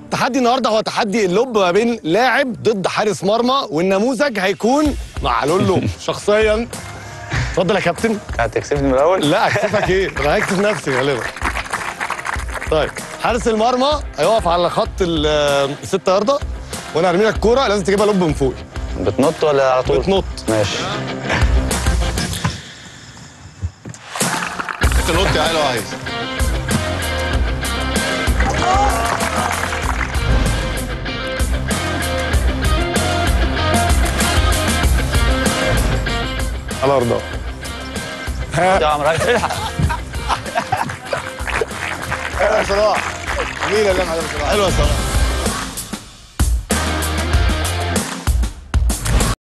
تحدي النهارده هو تحدي اللب ما بين لاعب ضد حارس مرمى والنموذج هيكون مع لولو شخصيا اتفضل يا كابتن هتكسبني من الاول لا اكسفك ايه انا هكسف نفسي غالبا طيب حارس المرمى هيقف على خط ال 6 ياردة وانا هرمي لك الكوره لازم تجيبها لب من فوق بتنط ولا على طول بتنط ماشي تنط يا لو عايز على ارضها يا عمرو الحق حلوه يا صلاح جميله اللمحه دي يا صلاح حلوه يا صلاح